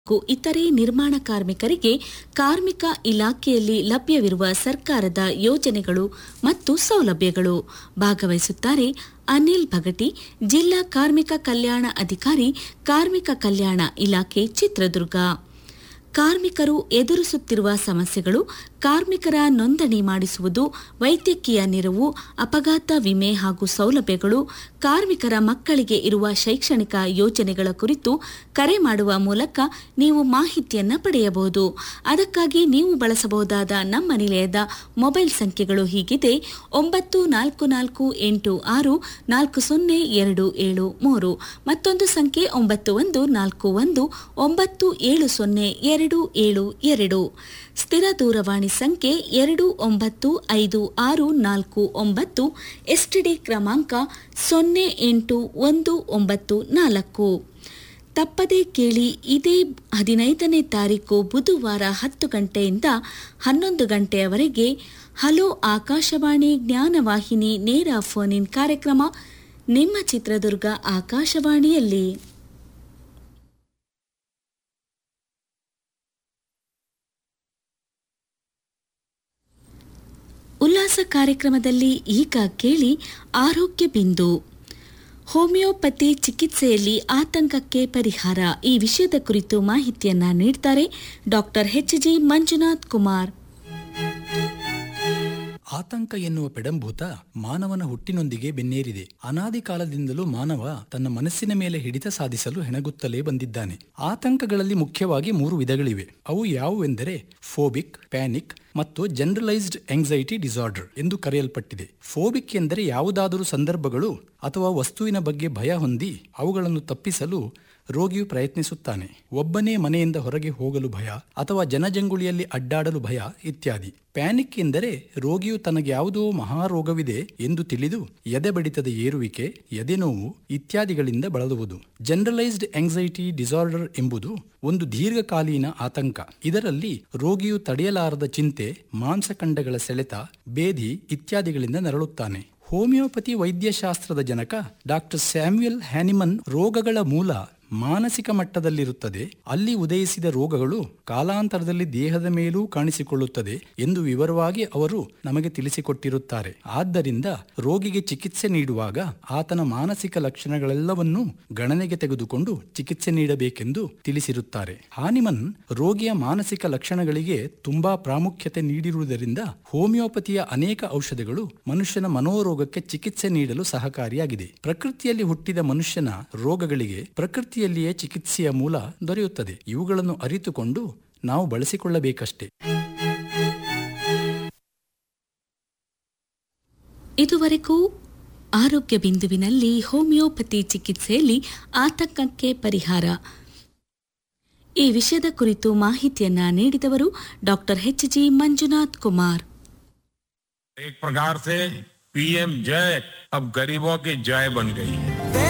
ಹಾಗೂ ಇತರೆ ನಿರ್ಮಾಣ ಕಾರ್ಮಿಕರಿಗೆ ಕಾರ್ಮಿಕ ಇಲಾಖೆಯಲ್ಲಿ ಲಭ್ಯವಿರುವ ಸರ್ಕಾರದ ಯೋಜನೆಗಳು ಮತ್ತು ಸೌಲಭ್ಯಗಳು ಭಾಗವಹಿಸುತ್ತಾರೆ ಅನಿಲ್ ಭಗಟಿ ಜಿಲ್ಲಾ ಕಾರ್ಮಿಕ ಕಲ್ಯಾಣ ಅಧಿಕಾರಿ ಕಾರ್ಮಿಕ ಕಲ್ಯಾಣ ಇಲಾಖೆ ಚಿತ್ರದುರ್ಗ ಕಾರ್ಮಿಕರು ಎದುರಿಸುತ್ತಿರುವ ಸಮಸ್ಯೆಗಳು ಕಾರ್ಮಿಕರ ನೋಂದಣಿ ಮಾಡಿಸುವುದು ವೈದ್ಯಕೀಯ ನೆರವು ಅಪಘಾತ ವಿಮೆ ಹಾಗೂ ಸೌಲಭ್ಯಗಳು ಕಾರ್ಮಿಕರ ಮಕ್ಕಳಿಗೆ ಇರುವ ಶೈಕ್ಷಣಿಕ ಯೋಜನೆಗಳ ಕುರಿತು ಕರೆ ಮಾಡುವ ಮೂಲಕ ನೀವು ಮಾಹಿತಿಯನ್ನ ಪಡೆಯಬಹುದು ಅದಕ್ಕಾಗಿ ನೀವು ಬಳಸಬಹುದಾದ ನಮ್ಮ ನಿಲಯದ ಮೊಬೈಲ್ ಸಂಖ್ಯೆಗಳು ಹೀಗಿದೆ ಒಂಬತ್ತು ನಾಲ್ಕು ನಾಲ್ಕು ಎಂಟು ಆರು ನಾಲ್ಕು ಸೊನ್ನೆ ಎರಡು ಏಳು ಮೂರು ಮತ್ತೊಂದು ಸಂಖ್ಯೆ ಒಂಬತ್ತು ಒಂದು ನಾಲ್ಕು ಒಂದು ಒಂಬತ್ತು ಏಳು ಸೊನ್ನೆ ಎರಡು ಏಳು ಎರಡು ಸ್ಥಿರ ದೂರವಾಣಿ ಸಂಖ್ಯೆ ಎರಡು ಒಂಬತ್ತು ಐದು ಆರು ನಾಲ್ಕು ಒಂಬತ್ತು ಎಸ್ಟಿಡಿ ಕ್ರಮಾಂಕ ಸೊನ್ನೆ ಎಂಟು ಒಂದು ಒಂಬತ್ತು ನಾಲ್ಕು ತಪ್ಪದೇ ಕೇಳಿ ಇದೇ ಹದಿನೈದನೇ ತಾರೀಕು ಬುಧವಾರ ಹತ್ತು ಗಂಟೆಯಿಂದ ಹನ್ನೊಂದು ಗಂಟೆಯವರೆಗೆ ಹಲೋ ಆಕಾಶವಾಣಿ ಜ್ಞಾನವಾಹಿನಿ ನೇರ ಫೋನ್ ಇನ್ ಕಾರ್ಯಕ್ರಮ ನಿಮ್ಮ ಚಿತ್ರದುರ್ಗ ಆಕಾಶವಾಣಿಯಲ್ಲಿ ಉಲ್ಲಾಸ ಕಾರ್ಯಕ್ರಮದಲ್ಲಿ ಈಗ ಕೇಳಿ ಆರೋಗ್ಯ ಬಿಂದು ಹೋಮಿಯೋಪತಿ ಚಿಕಿತ್ಸೆಯಲ್ಲಿ ಆತಂಕಕ್ಕೆ ಪರಿಹಾರ ಈ ವಿಷಯದ ಕುರಿತು ಮಾಹಿತಿಯನ್ನ ನೀಡ್ತಾರೆ doctor H G Manjunath Kumar ಆತಂಕ ಎನ್ನುವ ಪೆಡಂಭೂತ ಮಾನವನ ಹುಟ್ಟಿನೊಂದಿಗೆ ಬೆನ್ನೇರಿದೆ ಅನಾದಿ ಕಾಲದಿಂದಲೂ ಮಾನವ ತನ್ನ ಮನಸ್ಸಿನ ಮೇಲೆ ಹಿಡಿತ ಸಾಧಿಸಲು ಹೆಣಗುತ್ತಲೇ ಬಂದಿದ್ದಾನೆ ಆತಂಕಗಳಲ್ಲಿ ಮುಖ್ಯವಾಗಿ ಮೂರು ವಿಧಗಳಿವೆ ಅವು ಯಾವುವೆಂದರೆ ಫೋಬಿಕ್ ಪ್ಯಾನಿಕ್ ಮತ್ತು ಜನರಲೈಸ್ಡ್ ಎಂಗ್ಸೈಟಿ ಡಿಸಾರ್ಡರ್ ಎಂದು ಕರೆಯಲ್ಪಟ್ಟಿದೆ ಫೋಬಿಕ್ ಎಂದರೆ ಯಾವುದಾದರೂ ಸಂದರ್ಭಗಳು ಅಥವಾ ವಸ್ತುವಿನ ಬಗ್ಗೆ ಭಯ ಹೊಂದಿ ಅವುಗಳನ್ನು ತಪ್ಪಿಸಲು ರೋಗಿಯು ಪ್ರಯತ್ನಿಸುತ್ತಾನೆ ಒಬ್ಬನೇ ಮನೆಯಿಂದ ಹೊರಗೆ ಹೋಗಲು ಭಯ ಅಥವಾ ಜನಜಂಗುಳಿಯಲ್ಲಿ ಅಡ್ಡಾಡಲು ಭಯ ಇತ್ಯಾದಿ ಪ್ಯಾನಿಕ್ ಎಂದರೆ ರೋಗಿಯು ತನಗೆ ಯಾವುದೋ ಮಹಾರೋಗವಿದೆ ಎಂದು ತಿಳಿದು ಎದೆ ಬಡಿತದ ಏರುವಿಕೆ ಎದೆನೋವು ಇತ್ಯಾದಿಗಳಿಂದ ಬಳಲುವುದು ಜನರಲೈಸ್ಡ್ ಎಂಗ್ಸೈಟಿ ಡಿಸಾರ್ಡರ್ ಎಂಬುದು ಒಂದು ದೀರ್ಘಕಾಲೀನ ಆತಂಕ ಇದರಲ್ಲಿ ರೋಗಿಯು ತಡೆಯಲಾರದ ಚಿಂತೆ ಮಾಂಸಖಂಡಗಳ ಸೆಳೆತ ಬೇಧಿ ಇತ್ಯಾದಿಗಳಿಂದ ನರಳುತ್ತಾನೆ ಹೋಮಿಯೋಪತಿ ವೈದ್ಯಶಾಸ್ತ್ರದ ಜನಕ ಡಾಕ್ಟರ್ ಸ್ಯಾಮ್ಯುಯಲ್ ಹ್ಯಾನಿಮನ್ ರೋಗಗಳ ಮೂಲ ಮಾನಸಿಕ ಮಟ್ಟದಲ್ಲಿರುತ್ತದೆ ಅಲ್ಲಿ ಉದಯಿಸಿದ ರೋಗಗಳು ಕಾಲಾಂತರದಲ್ಲಿ ದೇಹದ ಮೇಲೂ ಕಾಣಿಸಿಕೊಳ್ಳುತ್ತದೆ ಎಂದು ವಿವರವಾಗಿ ಅವರು ನಮಗೆ ತಿಳಿಸಿಕೊಟ್ಟಿರುತ್ತಾರೆ ಆದ್ದರಿಂದ ರೋಗಿಗೆ ಚಿಕಿತ್ಸೆ ನೀಡುವಾಗ ಆತನ ಮಾನಸಿಕ ಲಕ್ಷಣಗಳೆಲ್ಲವನ್ನೂ ಗಣನೆಗೆ ತೆಗೆದುಕೊಂಡು ಚಿಕಿತ್ಸೆ ನೀಡಬೇಕೆಂದು ತಿಳಿಸಿರುತ್ತಾರೆ ಹಾನಿಮನ್ ರೋಗಿಯ ಮಾನಸಿಕ ಲಕ್ಷಣಗಳಿಗೆ ತುಂಬಾ ಪ್ರಾಮುಖ್ಯತೆ ನೀಡಿರುವುದರಿಂದ ಹೋಮಿಯೋಪತಿಯ ಅನೇಕ ಔಷಧಗಳು ಮನುಷ್ಯನ ಮನೋರೋಗಕ್ಕೆ ಚಿಕಿತ್ಸೆ ನೀಡಲು ಸಹಕಾರಿಯಾಗಿದೆ ಪ್ರಕೃತಿಯಲ್ಲಿ ಹುಟ್ಟಿದ ಮನುಷ್ಯನ ರೋಗಗಳಿಗೆ ಪ್ರಕೃತಿಯಲ್ಲಿಯೇ ಚಿಕಿತ್ಸೆಯ ಮೂಲ ದೊರೆಯುತ್ತದೆ ಇವುಗಳನ್ನು ಅರಿತುಕೊಂಡು ನಾವು ಬಳಸಿಕೊಳ್ಳಬೇಕಷ್ಟೇ ಇದುವರೆಗೂ ಆರೋಗ್ಯ ಬಿಂದುವಿನಲ್ಲಿ ಹೋಮಿಯೋಪತಿ ಚಿಕಿತ್ಸೆಯಲ್ಲಿ ಆತಂಕಕ್ಕೆ ಪರಿಹಾರ ಈ ವಿಷಯದ ಕುರಿತು ಮಾಹಿತಿಯನ್ನ ನೀಡಿದವರು doctor H G Manjunath Kumar एक प्रकार से पीएम जय अब गरीबों की जय बन गई है